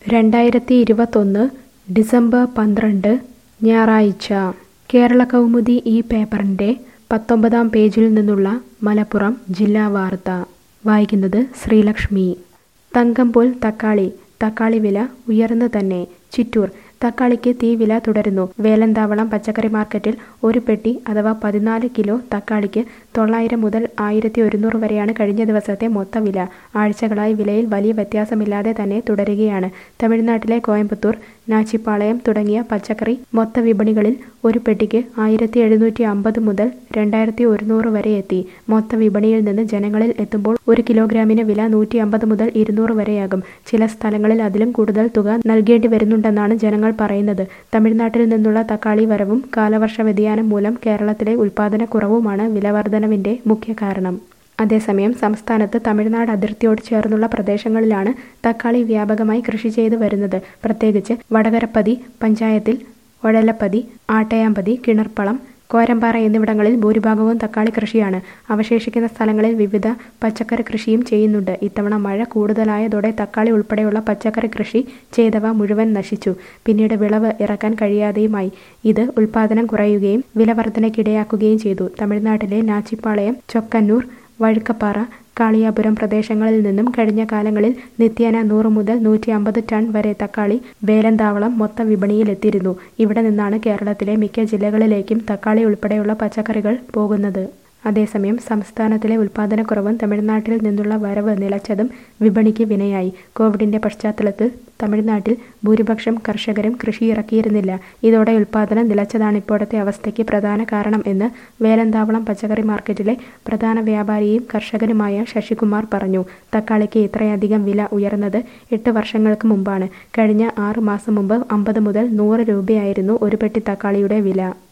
രണ്ടായിരത്തി ഇരുപത്തൊന്ന് ഡിസംബർ പന്ത്രണ്ട് ഞായറാഴ്ച കേരള കൗമുദി ഈ പേപ്പറിൻ്റെ പത്തൊമ്പതാം പേജിൽ നിന്നുള്ള മലപ്പുറം ജില്ലാ വാർത്ത വായിക്കുന്നത് ശ്രീലക്ഷ്മി തങ്കംപോൽ തക്കാളി തക്കാളി വില ഉയർന്നു തന്നെ ചിറ്റൂർ തക്കാളിക്ക് തീ വില തുടരുന്നു വേലന്താവളം പച്ചക്കറി മാർക്കറ്റിൽ ഒരു പെട്ടി അഥവാ പതിനാല് കിലോ തക്കാളിക്ക് തൊള്ളായിരം മുതൽ ആയിരത്തി ഒരുന്നൂറ് വരെയാണ് കഴിഞ്ഞ ദിവസത്തെ മൊത്ത വില ആഴ്ചകളായി വിലയിൽ വലിയ വ്യത്യാസമില്ലാതെ തന്നെ തുടരുകയാണ് തമിഴ്നാട്ടിലെ കോയമ്പത്തൂർ നാച്ചിപ്പാളയം തുടങ്ങിയ പച്ചക്കറി മൊത്ത വിപണികളിൽ ഒരു പെട്ടിക്ക് ആയിരത്തി എഴുന്നൂറ്റി അമ്പത് മുതൽ രണ്ടായിരത്തി ഒരുന്നൂറ് വരെ എത്തി മൊത്ത വിപണിയിൽ നിന്ന് ജനങ്ങളിൽ എത്തുമ്പോൾ ഒരു കിലോഗ്രാമിന് വില നൂറ്റി അമ്പത് മുതൽ ഇരുന്നൂറ് വരെയാകും ചില സ്ഥലങ്ങളിൽ അതിലും കൂടുതൽ തുക നൽകേണ്ടി വരുന്നുണ്ടെന്നാണ് ജനങ്ങൾ പറയുന്നത് തമിഴ്നാട്ടിൽ നിന്നുള്ള തക്കാളി വരവും കാലവർഷ വ്യതിയാനം മൂലം കേരളത്തിലെ ഉൽപാദനക്കുറവുമാണ് വിലവർധനവിന്റെ മുഖ്യ കാരണം അതേസമയം സംസ്ഥാനത്ത് തമിഴ്നാട് അതിർത്തിയോട് ചേർന്നുള്ള പ്രദേശങ്ങളിലാണ് തക്കാളി വ്യാപകമായി കൃഷി ചെയ്തു വരുന്നത് പ്രത്യേകിച്ച് വടകരപ്പതി പഞ്ചായത്തിൽ ഒഴലപ്പതി ആട്ടയാമ്പതി കിണർപ്പളം കോരമ്പാറ എന്നിവിടങ്ങളിൽ ഭൂരിഭാഗവും തക്കാളി കൃഷിയാണ് അവശേഷിക്കുന്ന സ്ഥലങ്ങളിൽ വിവിധ പച്ചക്കറി കൃഷിയും ചെയ്യുന്നുണ്ട് ഇത്തവണ മഴ കൂടുതലായതോടെ തക്കാളി ഉൾപ്പെടെയുള്ള പച്ചക്കറി കൃഷി ചെയ്തവ മുഴുവൻ നശിച്ചു പിന്നീട് വിളവ് ഇറക്കാൻ കഴിയാതെയുമായി ഇത് ഉൽപാദനം കുറയുകയും വിലവർധനയ്ക്കിടയാക്കുകയും ചെയ്തു തമിഴ്നാട്ടിലെ നാച്ചിപ്പാളയം ചൊക്കന്നൂർ വഴുക്കപ്പാറ കാളിയാപുരം പ്രദേശങ്ങളിൽ നിന്നും കഴിഞ്ഞ കാലങ്ങളിൽ നിത്യേന നൂറ് മുതൽ നൂറ്റി അമ്പത് ടൺ വരെ തക്കാളി വേലന്താവളം മൊത്ത വിപണിയിലെത്തിയിരുന്നു ഇവിടെ നിന്നാണ് കേരളത്തിലെ മിക്ക ജില്ലകളിലേക്കും തക്കാളി ഉൾപ്പെടെയുള്ള പച്ചക്കറികൾ പോകുന്നത് അതേസമയം സംസ്ഥാനത്തിലെ ഉൽപാദനക്കുറവും തമിഴ്നാട്ടിൽ നിന്നുള്ള വരവ് നിലച്ചതും വിപണിക്ക് വിനയായി കോവിഡിന്റെ പശ്ചാത്തലത്തിൽ തമിഴ്നാട്ടിൽ ഭൂരിപക്ഷം കർഷകരും കൃഷി ഇറക്കിയിരുന്നില്ല ഇതോടെ ഉൽപാദനം നിലച്ചതാണ് ഇപ്പോഴത്തെ അവസ്ഥയ്ക്ക് പ്രധാന കാരണം എന്ന് വേലന്താവളം പച്ചക്കറി മാർക്കറ്റിലെ പ്രധാന വ്യാപാരിയും കർഷകനുമായ ശശികുമാർ പറഞ്ഞു തക്കാളിക്ക് ഇത്രയധികം വില ഉയർന്നത് എട്ട് വർഷങ്ങൾക്ക് മുമ്പാണ് കഴിഞ്ഞ ആറ് മാസം മുമ്പ് അമ്പത് മുതൽ നൂറ് രൂപയായിരുന്നു ഒരു പെട്ടി തക്കാളിയുടെ വില